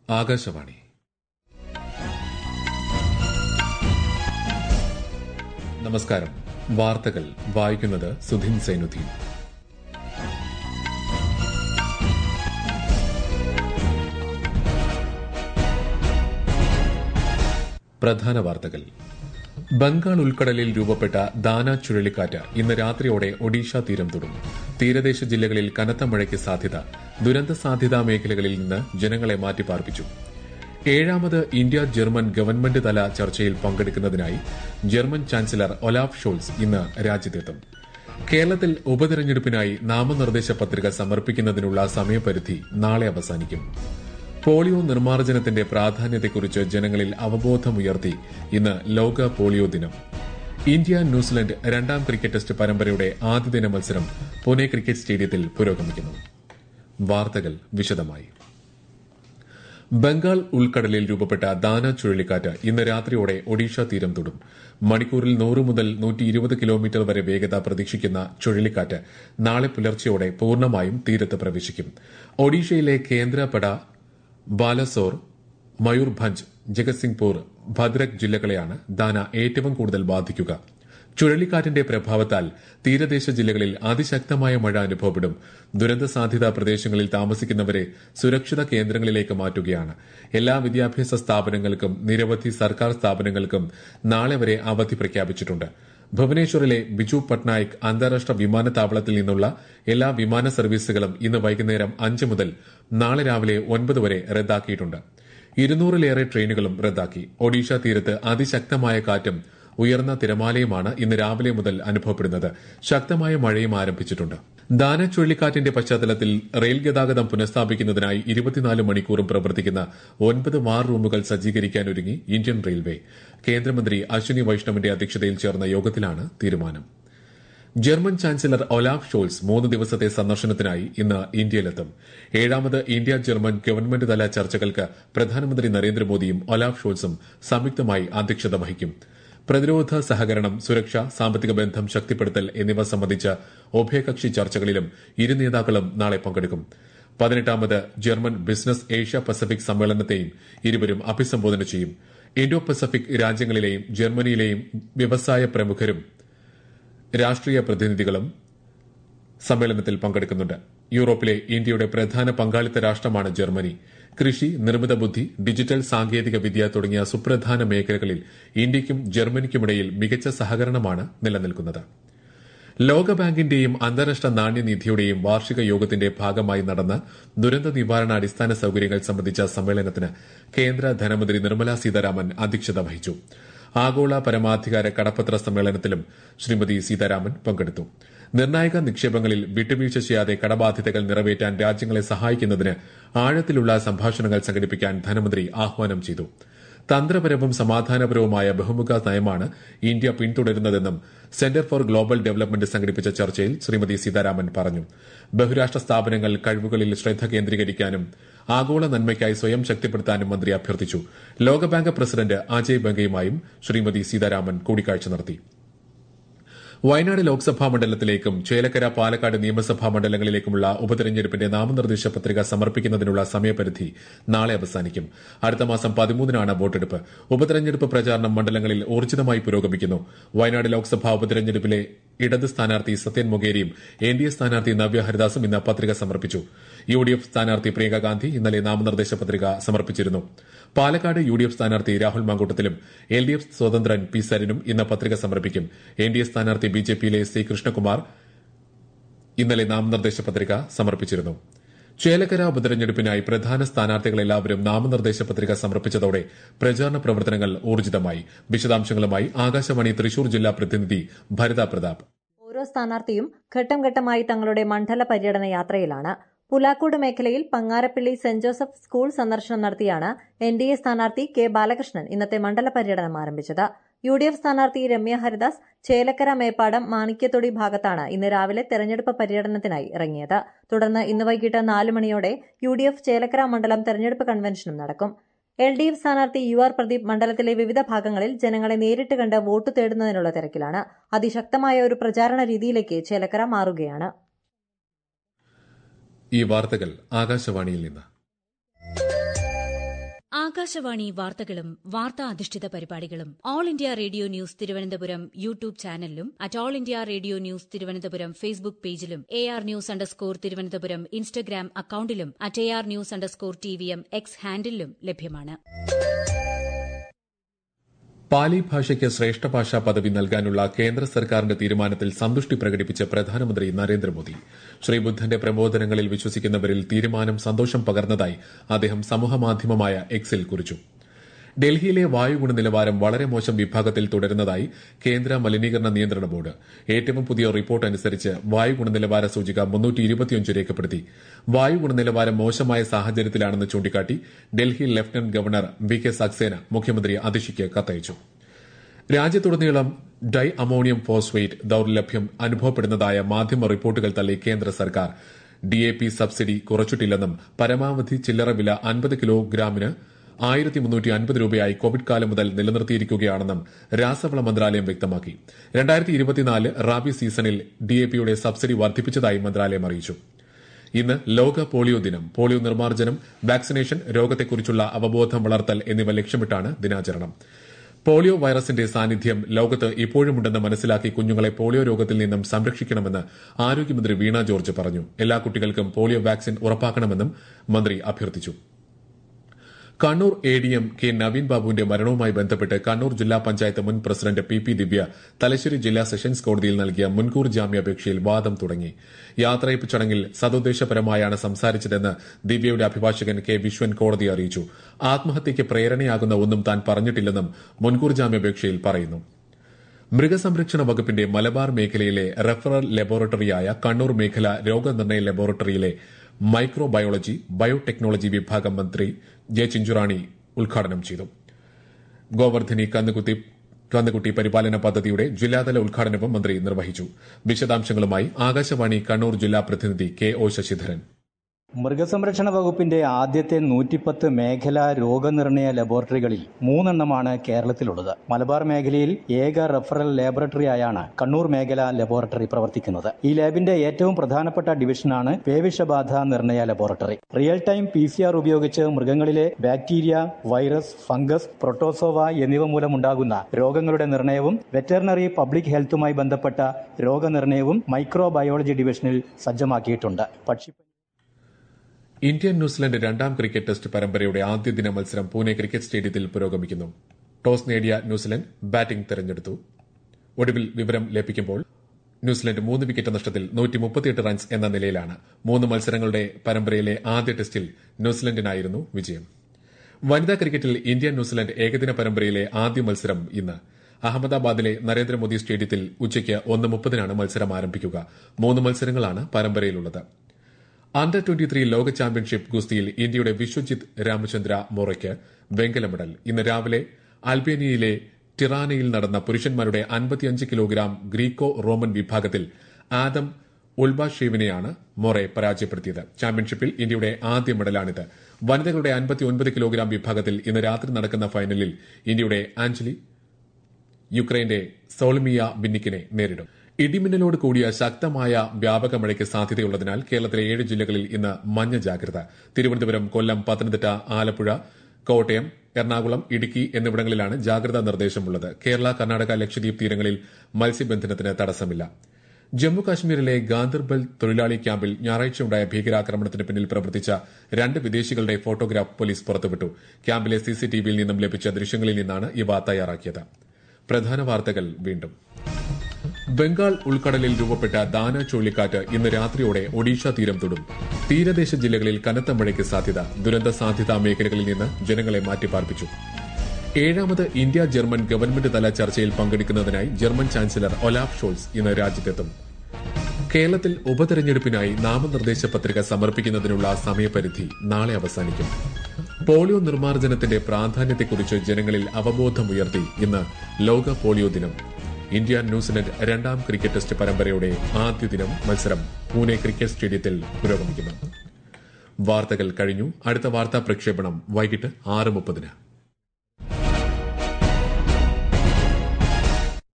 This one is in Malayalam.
ആകാശവാണി നമസ്കാരം വാർത്തകൾ വായിക്കുന്നത് സുധിൻ സൈനുദ്ദീൻ പ്രധാന വാർത്തകൾ ബംഗാൾ ഉൾക്കടലിൽ രൂപപ്പെട്ട ദാന ചുഴലിക്കാറ്റ് ഇന്ന് രാത്രിയോടെ ഒഡീഷ തീരം തൊടും തീരദേശ ജില്ലകളിൽ കനത്ത മഴയ്ക്ക് സാധ്യത ദുരന്ത സാധ്യതാ മേഖലകളിൽ നിന്ന് ജനങ്ങളെ മാറ്റിപ്പാർപ്പിച്ചു ഏഴാമത് ഇന്ത്യ ജർമ്മൻ ഗവൺമെന്റ് തല ചർച്ചയിൽ പങ്കെടുക്കുന്നതിനായി ജർമ്മൻ ചാൻസലർ ഒലാഫ് ഷോൾസ് ഇന്ന് രാജ്യത്തെത്തും കേരളത്തിൽ ഉപതെരഞ്ഞെടുപ്പിനായി നാമനിർദ്ദേശ പത്രിക സമർപ്പിക്കുന്നതിനുള്ള സമയപരിധി നാളെ അവസാനിക്കും പോളിയോ നിർമ്മാർജ്ജനത്തിന്റെ പ്രാധാന്യത്തെക്കുറിച്ച് ജനങ്ങളിൽ അവബോധമുയർത്തി ഇന്ന് ലോക പോളിയോ ദിനം ഇന്ത്യ ന്യൂസിലൻഡ് രണ്ടാം ക്രിക്കറ്റ് ടെസ്റ്റ് പരമ്പരയുടെ ആദ്യദിന മത്സരം പൂനെ ക്രിക്കറ്റ് സ്റ്റേഡിയത്തിൽ പുരോഗമിക്കുന്നു വാർത്തകൾ വിശദമായി ബംഗാൾ ഉൾക്കടലിൽ രൂപപ്പെട്ട ദാന ചുഴലിക്കാറ്റ് ഇന്ന് രാത്രിയോടെ ഒഡീഷ തീരം തൊടും മണിക്കൂറിൽ നൂറ് മുതൽ നൂറ്റി ഇരുപത് കിലോമീറ്റർ വരെ വേഗത പ്രതീക്ഷിക്കുന്ന ചുഴലിക്കാറ്റ് നാളെ പുലർച്ചെയോടെ പൂർണ്ണമായും തീരത്ത് പ്രവേശിക്കും ഒഡീഷയിലെ കേന്ദ്രപട ബാലസോർ മയൂർഭഞ്ച് ജഗത്സിംഗ്പൂർ ഭദ്രക് ജില്ലകളെയാണ് ദാന ഏറ്റവും കൂടുതൽ ബാധിക്കുക ചുഴലിക്കാറ്റിന്റെ പ്രഭാവത്താൽ തീരദേശ ജില്ലകളിൽ അതിശക്തമായ മഴ അനുഭവപ്പെടും ദുരന്ത സാധ്യതാ പ്രദേശങ്ങളിൽ താമസിക്കുന്നവരെ സുരക്ഷിത കേന്ദ്രങ്ങളിലേക്ക് മാറ്റുകയാണ് എല്ലാ വിദ്യാഭ്യാസ സ്ഥാപനങ്ങൾക്കും നിരവധി സർക്കാർ സ്ഥാപനങ്ങൾക്കും നാളെ വരെ അവധി പ്രഖ്യാപിച്ചിട്ടുണ്ട് ഭുവനേശ്വറിലെ ബിജു പട്നായിക് അന്താരാഷ്ട്ര വിമാനത്താവളത്തിൽ നിന്നുള്ള എല്ലാ വിമാന സർവീസുകളും ഇന്ന് വൈകുന്നേരം അഞ്ച് മുതൽ നാളെ രാവിലെ ഒൻപത് വരെ റദ്ദാക്കിയിട്ടുണ്ട് ഇരുന്നൂറിലേറെ ട്രെയിനുകളും റദ്ദാക്കി ഒഡീഷ തീരത്ത് അതിശക്തമായ കാറ്റും ഉയർന്ന തിരമാലയുമാണ് ഇന്ന് രാവിലെ മുതൽ അനുഭവപ്പെടുന്നത് ശക്തമായ മഴയും ആരംഭിച്ചിട്ടുണ്ട് ദാന ചുഴലിക്കാറ്റിന്റെ പശ്ചാത്തലത്തിൽ റെയിൽ ഗതാഗതം പുനഃസ്ഥാപിക്കുന്നതിനായി ഇരുപത്തിനാല് മണിക്കൂറും പ്രവർത്തിക്കുന്ന ഒൻപത് വാർ റൂമുകൾ സജ്ജീകരിക്കാനൊരുങ്ങി ഇന്ത്യൻ റെയിൽവേ കേന്ദ്രമന്ത്രി അശ്വിനി വൈഷ്ണവിന്റെ അധ്യക്ഷതയിൽ ചേർന്ന യോഗത്തിലാണ് തീരുമാനം ജർമ്മൻ ചാൻസലർ ഒലാഫ് ഷോൾസ് മൂന്ന് ദിവസത്തെ സന്ദർശനത്തിനായി ഇന്ന് ഇന്ത്യയിലെത്തും ഏഴാമത് ഇന്ത്യ ജർമ്മൻ ഗവൺമെന്റ് തല ചർച്ചകൾക്ക് പ്രധാനമന്ത്രി നരേന്ദ്രമോദിയും ഒലാഫ് ഷോൾസും സംയുക്തമായി അധ്യക്ഷത വഹിക്കും പ്രതിരോധ സഹകരണം സുരക്ഷ സാമ്പത്തിക ബന്ധം ശക്തിപ്പെടുത്തൽ എന്നിവ സംബന്ധിച്ച ഉഭയകക്ഷി ചർച്ചകളിലും ഇരു നേതാക്കളും നാളെ പങ്കെടുക്കും പതിനെട്ടാമത് ജർമ്മൻ ബിസിനസ് ഏഷ്യ പസഫിക് സമ്മേളനത്തെയും ഇരുവരും അഭിസംബോധന ചെയ്യും ഇൻഡോ പസഫിക് രാജ്യങ്ങളിലെയും ജർമ്മനിയിലെയും വ്യവസായ പ്രമുഖരും രാഷ്ട്രീയ പ്രതിനിധികളും സമ്മേളനത്തിൽ പങ്കെടുക്കുന്നുണ്ട് യൂറോപ്പിലെ ഇന്ത്യയുടെ പ്രധാന പങ്കാളിത്ത രാഷ്ട്രമാണ് ജർമ്മനി കൃഷി നിർമ്മിത ബുദ്ധി ഡിജിറ്റൽ സാങ്കേതിക വിദ്യ തുടങ്ങിയ സുപ്രധാന മേഖലകളിൽ ഇന്ത്യയ്ക്കും ജർമ്മനിക്കുമിടയിൽ മികച്ച സഹകരണമാണ് നിലനിൽക്കുന്നത് ലോകബാങ്കിന്റെയും അന്താരാഷ്ട്ര നാണ്യനിധിയുടെയും വാർഷിക യോഗത്തിന്റെ ഭാഗമായി നടന്ന ദുരന്ത നിവാരണ അടിസ്ഥാന സൌകര്യങ്ങൾ സംബന്ധിച്ച സമ്മേളനത്തിന് കേന്ദ്ര ധനമന്ത്രി നിർമ്മല സീതാരാമൻ അധ്യക്ഷത വഹിച്ചു ആഗോള പരമാധികാര കടപ്പത്ര സമ്മേളനത്തിലും ശ്രീമതി സീതാരാമൻ പങ്കെടുത്തു നിർണായക നിക്ഷേപങ്ങളിൽ വിട്ടുവീഴ്ച ചെയ്യാതെ കടബാധ്യതകൾ നിറവേറ്റാൻ രാജ്യങ്ങളെ സഹായിക്കുന്നതിന് ആഴത്തിലുള്ള സംഭാഷണങ്ങൾ സംഘടിപ്പിക്കാൻ ധനമന്ത്രി ആഹ്വാനം ചെയ്തു തന്ത്രപരവും സമാധാനപരവുമായ ബഹുമുഖ നയമാണ് ഇന്ത്യ പിന്തുടരുന്നതെന്നും സെന്റർ ഫോർ ഗ്ലോബൽ ഡെവലപ്മെന്റ് സംഘടിപ്പിച്ച ചർച്ചയിൽ ശ്രീമതി സീതാരാമൻ പറഞ്ഞു ബഹുരാഷ്ട്ര സ്ഥാപനങ്ങൾ കഴിവുകളിൽ ശ്രദ്ധ കേന്ദ്രീകരിക്കാനും ആഗോള നന്മയ്ക്കായി സ്വയം ശക്തിപ്പെടുത്താനും മന്ത്രി അഭ്യർത്ഥിച്ചു ലോകബാങ്ക് പ്രസിഡന്റ് അജയ് ബംഗയുമായും ശ്രീമതി സീതാരാമൻ കൂടിക്കാഴ്ച നടത്തി വയനാട് ലോക്സഭാ മണ്ഡലത്തിലേക്കും ചേലക്കര പാലക്കാട് നിയമസഭാ മണ്ഡലങ്ങളിലേക്കുമുള്ള ഉപതെരഞ്ഞെടുപ്പിന്റെ നാമനിർദ്ദേശ പത്രിക സമർപ്പിക്കുന്നതിനുള്ള സമയപരിധി നാളെ അവസാനിക്കും അടുത്ത മാസം പതിമൂന്നിനാണ് വോട്ടെടുപ്പ് ഉപതെരഞ്ഞെടുപ്പ് പ്രചാരണം മണ്ഡലങ്ങളിൽ ഊർജിതമായി പുരോഗമിക്കുന്നു വയനാട് ലോക്സഭാ ഉപതെരഞ്ഞെടുപ്പിലെ ഇടത് സ്ഥാനാർത്ഥി സത്യൻ മൊഗേരിയും എൻ ഡി എ സ്ഥാനാർത്ഥി നവ്യ ഹരിദാസും ഇന്ന് പത്രിക സമർപ്പിച്ചു യു ഡി എഫ് സ്ഥാനാർത്ഥി പ്രിയങ്ക ഗാന്ധി ഇന്നലെ നാമനിർദ്ദേശ പത്രിക സമർപ്പിച്ചിരുന്നു പാലക്കാട് യു ഡി എഫ് സ്ഥാനാർത്ഥി രാഹുൽ മാങ്കൂട്ടത്തിലും എൽ ഡി എഫ് സ്വതന്ത്രൻ പി സരിനും ഇന്ന് പത്രിക സമർപ്പിക്കും എൻ ഡി എ സ്ഥാനാർത്ഥി ബി ജെ പിയിലെ സി കൃഷ്ണകുമാർ ഇന്നലെ നാമനിർദ്ദേശ പത്രിക സമർപ്പിച്ചിരുന്നു ചേലക്കര ഉപതെരഞ്ഞെടുപ്പിനായി പ്രധാന സ്ഥാനാർത്ഥികളെല്ലാവരും നാമനിർദ്ദേശ പത്രിക സമർപ്പിച്ചതോടെ പ്രചാരണ പ്രവർത്തനങ്ങൾ ഊർജിതമായി വിശദാംശങ്ങളുമായി ആകാശവാണി തൃശൂർ ജില്ലാ പ്രതിനിധി ഭരിത പ്രതാപ് ഓരോ സ്ഥാനാർത്ഥിയും ഘട്ടം ഘട്ടമായി തങ്ങളുടെ മണ്ഡല പര്യടന യാത്രയിലാണ് പുലാക്കോട് മേഖലയിൽ പങ്ങാരപ്പള്ളി സെന്റ് ജോസഫ് സ്കൂൾ സന്ദർശനം നടത്തിയാണ് എൻ ഡി എ സ്ഥാനാർത്ഥി കെ ബാലകൃഷ്ണൻ ഇന്നത്തെ മണ്ഡല പര്യടനം ആരംഭിച്ചത് യു ഡി എഫ് സ്ഥാനാർത്ഥി രമ്യ ഹരിദാസ് ചേലക്കര മേപ്പാടം മാണിക്യത്തൊടി ഭാഗത്താണ് ഇന്ന് രാവിലെ തെരഞ്ഞെടുപ്പ് പര്യടനത്തിനായി ഇറങ്ങിയത് തുടർന്ന് ഇന്ന് വൈകിട്ട് നാല് മണിയോടെ യു ഡി എഫ് ചേലക്കര മണ്ഡലം തെരഞ്ഞെടുപ്പ് കൺവെൻഷനും നടക്കും എൽ ഡി എഫ് സ്ഥാനാർത്ഥി യു ആർ പ്രദീപ് മണ്ഡലത്തിലെ വിവിധ ഭാഗങ്ങളിൽ ജനങ്ങളെ നേരിട്ട് കണ്ട് വോട്ട് തേടുന്നതിനുള്ള തിരക്കിലാണ് അതിശക്തമായ ഒരു പ്രചാരണ രീതിയിലേക്ക് ചേലക്കര മാറുകയാണ് ഈ വാർത്തകൾ ആകാശവാണിയിൽ നിന്ന് ആകാശവാണി വാർത്തകളും വാർത്താ അധിഷ്ഠിത പരിപാടികളും All India Radio news Thiruvananthapuram YouTube ചാനലിലും at All India Radio news Thiruvananthapuram Facebook പേജിലും A R news underscore Thiruvananthapuram Instagram അക്കൌണ്ടിലും at A R news underscore T V M X ഹാൻഡിലും ലഭ്യമാണ് പാലി ഭാഷയ്ക്ക് ശ്രേഷ്ഠ ഭാഷാ പദവി നൽകാനുള്ള കേന്ദ്ര സർക്കാരിന്റെ തീരുമാനത്തിൽ സന്തുഷ്ടി പ്രകടിപ്പിച്ച് പ്രധാനമന്ത്രി നരേന്ദ്രമോദി ശ്രീബുദ്ധന്റെ പ്രബോധനങ്ങളിൽ വിശ്വസിക്കുന്നവരിൽ തീരുമാനം സന്തോഷം പകർന്നതായി അദ്ദേഹം സമൂഹമാധ്യമമായ എക്സിൽ കുറിച്ചു ഡൽഹിയിലെ വായു ഗുണനിലവാരം വളരെ മോശം വിഭാഗത്തിൽ തുടരുന്നതായി കേന്ദ്ര മലിനീകരണ നിയന്ത്രണ ബോർഡ് ഏറ്റവും പുതിയ റിപ്പോർട്ട് അനുസരിച്ച് വായു ഗുണനിലവാര സൂചിക രേഖപ്പെടുത്തി വായു ഗുണനിലവാരം മോശമായ സാഹചര്യത്തിലാണെന്ന് ചൂണ്ടിക്കാട്ടി Delhi lieutenant governor V K Saxena മുഖ്യമന്ത്രി അതിഷിക്ക് കത്തയച്ചു രാജ്യത്തുടനീളം ഡൈ അമോണിയം ഫോസ്ഫേറ്റ് ദൌർലഭ്യം അനുഭവപ്പെടുന്നതായ മാധ്യമ റിപ്പോർട്ടുകൾ തള്ളി കേന്ദ്ര സർക്കാർ ഡിഎപി സബ്സിഡി കുറച്ചിട്ടില്ലെന്നും പരമാവധി ചില്ലറ വില അൻപത് കിലോഗ്രാമിന് ആയിരത്തി മുന്നൂറ്റി അൻപത് രൂപയായി കോവിഡ് കാലം മുതൽ നിലനിർത്തിയിരിക്കുകയാണെന്നും രാസവള മന്ത്രാലയം വ്യക്തമാക്കി രണ്ടായിരത്തി ഇരുപത്തിനാല് റാബി സീസണിൽ ഡിഎപിയുടെ സബ്സിഡി വർദ്ധിപ്പിച്ചതായി മന്ത്രാലയം അറിയിച്ചു ഇന്ന് ലോക പോളിയോ ദിനം പോളിയോ നിർമ്മാർജ്ജനം വാക്സിനേഷൻ രോഗത്തെക്കുറിച്ചുള്ള അവബോധം വളർത്തൽ എന്നിവ ലക്ഷ്യമിട്ടാണ് ദിനാചരണം പോളിയോ വൈറസിന്റെ സാന്നിധ്യം ലോകത്ത് ഇപ്പോഴുമുണ്ടെന്ന് മനസ്സിലാക്കി കുഞ്ഞുങ്ങളെ പോളിയോ രോഗത്തിൽ നിന്നും സംരക്ഷിക്കണമെന്ന് ആരോഗ്യമന്ത്രി വീണ ജോർജ് പറഞ്ഞു എല്ലാ കുട്ടികൾക്കും പോളിയോ വാക്സിൻ ഉറപ്പാക്കണമെന്നും മന്ത്രി അഭ്യർത്ഥിച്ചു Kannur A D M K Naveen ബാബുവിന്റെ മരണവുമായി ബന്ധപ്പെട്ട് കണ്ണൂർ ജില്ലാ പഞ്ചായത്ത് മുൻ president P P Divya Thalassery ജില്ലാ സെഷൻസ് കോടതിയിൽ നൽകിയ മുൻകൂർ ജാമ്യാപേക്ഷയിൽ വാദം തുടങ്ങി യാത്രയപ്പ് ചടങ്ങിൽ സതുദ്ദേശപരമായാണ് സംസാരിച്ചതെന്ന് ദിവ്യയുടെ അഭിഭാഷകൻ കെ വിശ്വൻ കോടതിയെ അറിയിച്ചു ആത്മഹത്യയ്ക്ക് പ്രേരണയാകുന്ന ഒന്നും താൻ പറഞ്ഞിട്ടില്ലെന്നും മുൻകൂർ ജാമ്യാപേക്ഷയിൽ പറയുന്നു മൃഗസംരക്ഷണ വകുപ്പിന്റെ മലബാർ മേഖലയിലെ റെഫറൽ ലബോറട്ടറിയായ കണ്ണൂർ മേഖല രോഗനിർണയ ലബോറട്ടറിയിലെ മൈക്രോബയോളജി ബയോടെക്നോളജി വിഭാഗം മന്ത്രി ജെ ചിഞ്ചുറാണി ഉദ്ഘാടനം ചെയ്തു ഗോവർദ്ധനി കന്നുകുത്തി കന്നുകുട്ടി പരിപാലന പദ്ധതിയുടെ ജില്ലാതല ഉദ്ഘാടനവും മന്ത്രി നിർവഹിച്ചു വിശദാംശങ്ങളുമായി ആകാശവാണി കണ്ണൂർ ജില്ലാ പ്രതിനിധി കെ ഒ ശശിധരൻ മൃഗസംരക്ഷണ വകുപ്പിന്റെ ആദ്യത്തെ നൂറ്റിപ്പത്ത് മേഖലാ രോഗനിർണയ ലബോറട്ടറികളിൽ മൂന്നെണ്ണമാണ് കേരളത്തിലുള്ളത് മലബാർ മേഖലയിൽ ഏക റഫറൽ ലാബറട്ടറിയായാണ് കണ്ണൂർ മേഖല ലബോറട്ടറി പ്രവർത്തിക്കുന്നത് ഈ ലാബിന്റെ ഏറ്റവും പ്രധാനപ്പെട്ട ഡിവിഷനാണ് പേവിഷബാധ നിർണയ laboratory real time P C R ഉപയോഗിച്ച് മൃഗങ്ങളിലെ ബാക്ടീരിയ വൈറസ് ഫംഗസ് പ്രൊട്ടോസോവ എന്നിവ മൂലമുണ്ടാകുന്ന രോഗങ്ങളുടെ നിർണയവും വെറ്ററിനറി പബ്ലിക് ഹെൽത്തുമായി ബന്ധപ്പെട്ട രോഗനിർണയവും മൈക്രോബയോളജി ഡിവിഷനിൽ സജ്ജമാക്കിയിട്ടുണ്ട് പക്ഷി ഇന്ത്യ ന്യൂസിലൻഡ് രണ്ടാം ക്രിക്കറ്റ് ടെസ്റ്റ് പരമ്പരയുടെ ആദ്യ ദിന മത്സരം പൂനെ ക്രിക്കറ്റ് സ്റ്റേഡിയത്തിൽ പുരോഗമിക്കുന്നു ടോസ് നേടിയ ന്യൂസിലൻഡ് ബാറ്റിംഗ് തെരഞ്ഞെടുത്തു ഒടുവിൽ വിവരം ലഭിക്കുമ്പോൾ ന്യൂസിലൻഡ് മൂന്ന് വിക്കറ്റ് നഷ്ടത്തിൽ നൂറ്റിമുപ്പത്തിയെട്ട് റൺസ് എന്ന നിലയിലാണ് മൂന്ന് മത്സരങ്ങളുടെ പരമ്പരയിലെ ആദ്യ ടെസ്റ്റിൽ ന്യൂസിലൻഡിനായിരുന്നു വിജയം വനിതാ ക്രിക്കറ്റിൽ ഇന്ത്യ ന്യൂസിലൻഡ് ഏകദിന പരമ്പരയിലെ ആദ്യ മത്സരം ഇന്ന് അഹമ്മദാബാദിലെ നരേന്ദ്രമോദി സ്റ്റേഡിയത്തിൽ ഉച്ചയ്ക്ക് ഒന്ന് മുപ്പതിനാണ് മത്സരം ആരംഭിക്കുക മൂന്ന് മത്സരങ്ങളാണ് പരമ്പരയിലുള്ളത് അണ്ടർ ട്വന്റി ത്രീ ലോക ചാമ്പ്യൻഷിപ്പ് ഗുസ്തിയിൽ ഇന്ത്യയുടെ വിശ്വജിത് രാമചന്ദ്ര മൊറയ്ക്ക് വെങ്കല മെഡൽ ഇന്ന് രാവിലെ അൽബേനിയയിലെ ടിറാനയിൽ നടന്ന പുരുഷന്മാരുടെ അൻപത്തിയഞ്ച് കിലോഗ്രാം ഗ്രീക്കോ റോമൻ വിഭാഗത്തിൽ ആദം ഉൽബാഷേവിനെയാണ് മൊറെ പരാജയപ്പെടുത്തിയത് ചാമ്പ്യൻഷിപ്പിൽ ഇന്ത്യയുടെ ആദ്യ മെഡലാണിത് വനിതകളുടെ അൻപത്തിയൊൻപത് കിലോഗ്രാം വിഭാഗത്തിൽ ഇന്ന് രാത്രി നടക്കുന്ന ഫൈനലിൽ ഇന്ത്യയുടെ ആഞ്ചലി യുക്രൈന്റെ സോൾമിയ ബിന്നിക്കിനെ നേരിടും ഇടിമിന്നലോട് കൂടിയ ശക്തമായ വ്യാപക മഴയ്ക്ക് സാധ്യതയുള്ളതിനാൽ കേരളത്തിലെ ഏഴ് ജില്ലകളിൽ ഇന്ന് മഞ്ഞ ജാഗ്രത തിരുവനന്തപുരം കൊല്ലം പത്തനംതിട്ട ആലപ്പുഴ കോട്ടയം എറണാകുളം ഇടുക്കി എന്നിവിടങ്ങളിലാണ് ജാഗ്രതാ നിർദ്ദേശമുള്ളത് കേരള കർണാടക ലക്ഷദ്വീപ് തീരങ്ങളിൽ മത്സ്യബന്ധനത്തിന് തടസ്സമില്ല ജമ്മു കാശ്മീരിലെ ഗാന്ദർബൽ തൊഴിലാളി ക്യാമ്പിൽ ഞായറാഴ്ചയുണ്ടായ ഭീകരാക്രമണത്തിന് പിന്നിൽ പ്രവർത്തിച്ച രണ്ട് വിദേശികളുടെ ഫോട്ടോഗ്രാഫ് പോലീസ് പുറത്തുവിട്ടു ക്യാമ്പിലെ സിസിടിവിയിൽ നിന്നും ലഭിച്ച ദൃശ്യങ്ങളിൽ നിന്നാണ് ഇവ തയ്യാറാക്കിയത് പ്രധാന വാർത്തകൾ വീണ്ടും ബംഗാൾ ഉൾക്കടലിൽ രൂപപ്പെട്ട ദാന ചുഴലിക്കാറ്റ് ഇന്ന് രാത്രിയോടെ ഒഡീഷ തീരം തൊടും തീരദേശ ജില്ലകളിൽ കനത്ത മഴയ്ക്ക് സാധ്യത ദുരന്ത സാധ്യതാ മേഖലകളിൽ നിന്ന് ജനങ്ങളെ മാറ്റിപ്പാർപ്പിച്ചു ഏഴാമത് ഇന്ത്യ ജർമ്മൻ ഗവൺമെന്റ് തല ചർച്ചയിൽ പങ്കെടുക്കുന്നതിനായി ജർമ്മൻ ചാൻസലർ ഒലാഫ് ഷോൾസ് ഇന്ന് രാജ്യത്തെത്തും കേരളത്തിൽ ഉപതെരഞ്ഞെടുപ്പിനായി നാമനിർദ്ദേശ പത്രിക സമർപ്പിക്കുന്നതിനുള്ള സമയപരിധി നാളെ അവസാനിക്കും പോളിയോ നിർമ്മാർജ്ജനത്തിന്റെ പ്രാധാന്യത്തെക്കുറിച്ച് ജനങ്ങളിൽ അവബോധമുയർത്തി ഇന്ന് ലോക പോളിയോ ദിനം ഇന്ത്യ ന്യൂസിലൻഡ് രണ്ടാം ക്രിക്കറ്റ് ടെസ്റ്റ് പരമ്പരയുടെ ആദ്യ ദിനം മത്സരം പൂനെ ക്രിക്കറ്റ് സ്റ്റേഡിയത്തിൽ പുരോഗമിക്കുന്നു വാർത്തകൾ കഴിഞ്ഞു അടുത്ത വാർത്താ പ്രക്ഷേപണം വൈകിട്ട് ആറ് മുപ്പതിന്